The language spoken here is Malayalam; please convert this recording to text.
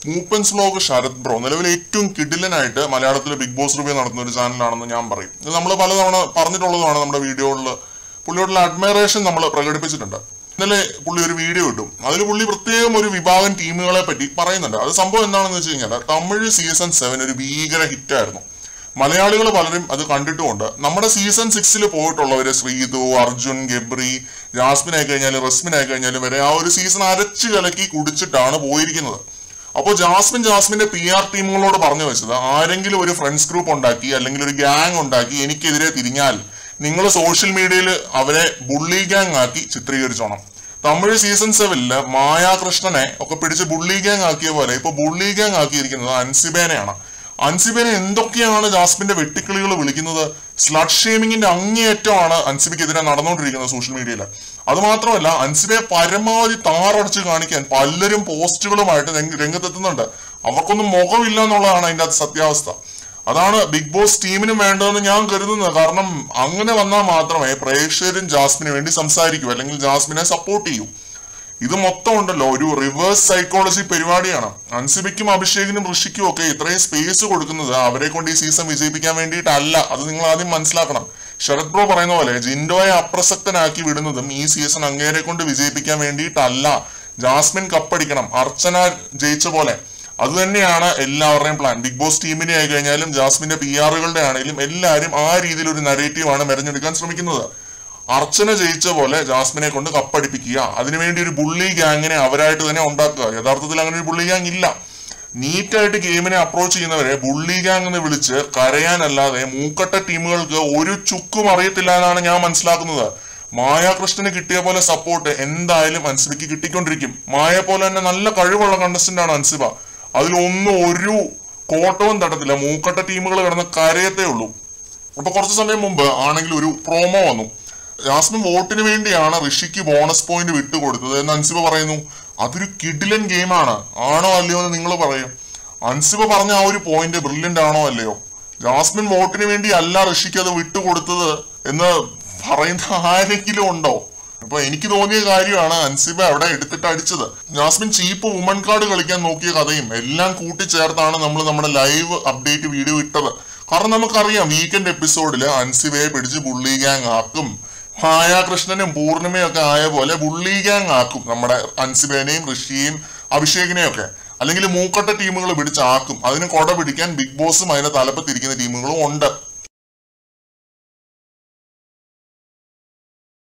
മൂപ്പൻസ് വ്ലോഗ് ശരത് ബ്രോ നിലവിൽ ഏറ്റവും കിടിലനായിട്ട് മലയാളത്തിലെ ബിഗ് ബോസ് റിവ്യൂ നടത്തുന്ന ഒരു ചാനലാണെന്ന് ഞാൻ പറയും ഇത് നമ്മൾ പലതവണ പറഞ്ഞിട്ടുള്ളതുമാണ് നമ്മുടെ വീഡിയോകളിൽ പുള്ളിയോടുള്ള അഡ്മയറേഷൻ നമ്മൾ പ്രകടിപ്പിച്ചിട്ടുണ്ട് ഇന്നലെ പുള്ളി ഒരു വീഡിയോ ഇട്ടു അതിൽ പുള്ളി പ്രത്യേകം ഒരു വിഭാഗം ടീമുകളെ പറ്റി പറയുന്നുണ്ട് അത് സംഭവം എന്താണെന്ന് വെച്ച് കഴിഞ്ഞാൽ തമിഴ് സീസൺ സെവൻ ഒരു ഭീകര ഹിറ്റായിരുന്നു മലയാളികൾ പലരും അത് കണ്ടിട്ടുമുണ്ട് നമ്മുടെ സീസൺ സിക്സിൽ പോയിട്ടുള്ളവര് ശ്രീതു അർജുൻ ഗബ്രി ജാസ്മിൻ ആയി കഴിഞ്ഞാലും റസ്മിൻ ആയി കഴിഞ്ഞാലും വരെ ആ ഒരു സീസൺ അരച്ചു കലക്കി കുടിച്ചിട്ടാണ് പോയിരിക്കുന്നത് അപ്പോൾ ജാസ്മിൻ ജാസ്മിന്റെ പി ആർ ടീമുകളോട് പറഞ്ഞു വെച്ചത് ആരെങ്കിലും ഒരു ഫ്രണ്ട്സ് ഗ്രൂപ്പ് ഉണ്ടാക്കി അല്ലെങ്കിൽ ഒരു ഗ്യാങ് ഉണ്ടാക്കി എനിക്കെതിരെ തിരിഞ്ഞാൽ നിങ്ങൾ സോഷ്യൽ മീഡിയയിൽ അവരെ ബുള്ളി ഗ്യാങ് ആക്കി ചിത്രീകരിച്ചോണം തമിഴ് സീസൺ സെവനില് മായാകൃഷ്ണനെ ഒക്കെ പിടിച്ച് ബുള്ളി ഗ്യാങ് ആക്കിയ പോലെ ഇപ്പൊ ബുള്ളി ഗ്യാങ് ആക്കിയിരിക്കുന്നത് അൻസിബേനെയാണ് അൻസിബേനെ എന്തൊക്കെയാണ് ജാസ്മിന്റെ വെട്ടിക്കിളികൾ വിളിക്കുന്നത് സ്ലഡ് ഷേമിങ്ങിന്റെ അങ്ങേയറ്റമാണ് അൻസിബയ്ക്കെതിരെ നടന്നുകൊണ്ടിരിക്കുന്നത് സോഷ്യൽ മീഡിയയിൽ അത് മാത്രമല്ല അൻസിബയെ പരമാവധി താറടിച്ച് കാണിക്കാൻ പലരും പോസ്റ്റുകളുമായിട്ട് രംഗ- രംഗത്തെത്തുന്നുണ്ട് അവർക്കൊന്നും മുഖമില്ല എന്നുള്ളതാണ് അതിന്റെ അത് സത്യാവസ്ഥ അതാണ് ബിഗ് ബോസ് ടീമിനും വേണ്ടതെന്ന് ഞാൻ കരുതുന്നത് കാരണം അങ്ങനെ വന്നാൽ മാത്രമേ പ്രേക്ഷകരും ജാസ്മിന് വേണ്ടി സംസാരിക്കൂ അല്ലെങ്കിൽ ജാസ്മിനെ സപ്പോർട്ട് ചെയ്യൂ ഇത് മൊത്തം ഉണ്ടല്ലോ ഒരു റിവേഴ്സ് സൈക്കോളജി പരിപാടിയാണ് അൻസിബയ്ക്കും അഭിഷേകിനും ഋഷിക്കും ഒക്കെ ഇത്രയും സ്പേസ് കൊടുക്കുന്നത് അവരെ കൊണ്ട് ഈ സീസൺ വിജയിപ്പിക്കാൻ വേണ്ടിയിട്ടല്ല അത് നിങ്ങൾ ആദ്യം മനസ്സിലാക്കണം ശരത് ബ്രോ പറയുന്ന പോലെ ജിൻഡോയെ അപ്രസക്തനാക്കി വിടുന്നതും ഈ സീസൺ അങ്ങേരെ കൊണ്ട് വിജയിപ്പിക്കാൻ വേണ്ടിയിട്ടല്ല ജാസ്മിൻ കപ്പടിക്കണം അർച്ചന ജയിച്ച പോലെ അത് തന്നെയാണ് എല്ലാവരുടെയും പ്ലാൻ ബിഗ് ബോസ് ടീമിനെ ആയി കഴിഞ്ഞാലും ജാസ്മിന്റെ പി ആറുകളുടെ ആണെങ്കിലും എല്ലാവരും ആ രീതിയിൽ ഒരു നരേറ്റീവാണ് മെരഞ്ഞെടുക്കാൻ ശ്രമിക്കുന്നത് അർച്ചന ജയിച്ച പോലെ ജാസ്മിനെ കൊണ്ട് കപ്പടിപ്പിക്കുക അതിനുവേണ്ടി ഒരു ബുള്ളി ഗ്യാങ്ങിനെ അവരായിട്ട് തന്നെ ഉണ്ടാക്കുക യഥാർത്ഥത്തിൽ അങ്ങനെ ഒരു ബുള്ളി ഗ്യാങ് ഇല്ല നീറ്റായിട്ട് ഗെയിമിനെ അപ്രോച്ച് ചെയ്യുന്നവരെ ബുള്ളി ഗ്യാങ് എന്ന് വിളിച്ച് കരയാനല്ലാതെ മൂക്കട്ട ടീമുകൾക്ക് ഒരു ചുക്കും അറിയത്തില്ല എന്നാണ് ഞാൻ മനസ്സിലാക്കുന്നത് മായാകൃഷ്ണന് കിട്ടിയ പോലെ സപ്പോർട്ട് എന്തായാലും അൻസിബയ്ക്ക് കിട്ടിക്കൊണ്ടിരിക്കും മായ പോലെ തന്നെ നല്ല കഴിവുള്ള കണ്ടസ്റ്റന്റ് ആണ് അൻസിബ അതിലൊന്നും ഒരു കോട്ടവും തട്ടത്തില്ല മൂക്കട്ട ടീമുകൾ കിടന്ന് കരയത്തേ ഉള്ളൂ അപ്പൊ കുറച്ച് സമയം മുമ്പ് ആണെങ്കിൽ ഒരു പ്രോമോ വന്നു ജാസ്മിൻ വോട്ടിന് വേണ്ടിയാണ് ഋഷിക്ക് ബോണസ് പോയിന്റ് വിട്ടുകൊടുത്തത് എന്ന് അൻസിബ പറയുന്നു അതൊരു കിഡിലൻ ഗെയിമാണ് ആണോ അല്ലയോ എന്ന് നിങ്ങൾ പറയും അൻസിബ പറഞ്ഞ ആ ഒരു പോയിന്റ് ബ്രില്യന്റ് ആണോ അല്ലയോ ജാസ്മിൻ വോട്ടിന് വേണ്ടി അല്ല ഋഷിക്ക് അത് വിട്ടുകൊടുത്തത് എന്ന് പറയുന്ന ആരെങ്കിലും ഉണ്ടോ അപ്പൊ എനിക്ക് തോന്നിയ കാര്യമാണ് അൻസിബ അവിടെ എടുത്തിട്ട് അടിച്ചത് ജാസ്മിൻ ചീപ്പ് വുമൺ കാർഡ് കളിക്കാൻ നോക്കിയ കഥയും എല്ലാം കൂട്ടിച്ചേർത്താണ് നമ്മൾ നമ്മുടെ ലൈവ് അപ്ഡേറ്റ് വീഡിയോ ഇട്ടത് കാരണം നമുക്കറിയാം വീക്കെൻഡ് എപ്പിസോഡിൽ അൻസിബയെ പിടിച്ച് ബുള്ളി ഗ്യാങ് ആക്കും മായാകൃഷ്ണനും പൂർണിമയും ഒക്കെ ആയ പോലെ ബുള്ളി ഗ്യാങ് ആക്കും നമ്മുടെ അൻസിബേനെയും ഋഷിയെയും അഭിഷേകിനെയും ഒക്കെ അല്ലെങ്കിൽ മൂക്കട്ട ടീമുകൾ പിടിച്ചാക്കും അതിന് കൊട പിടിക്കാൻ ബിഗ് ബോസും അതിന്റെ തലപ്പത്തിരിക്കുന്ന ടീമുകളും ഉണ്ട്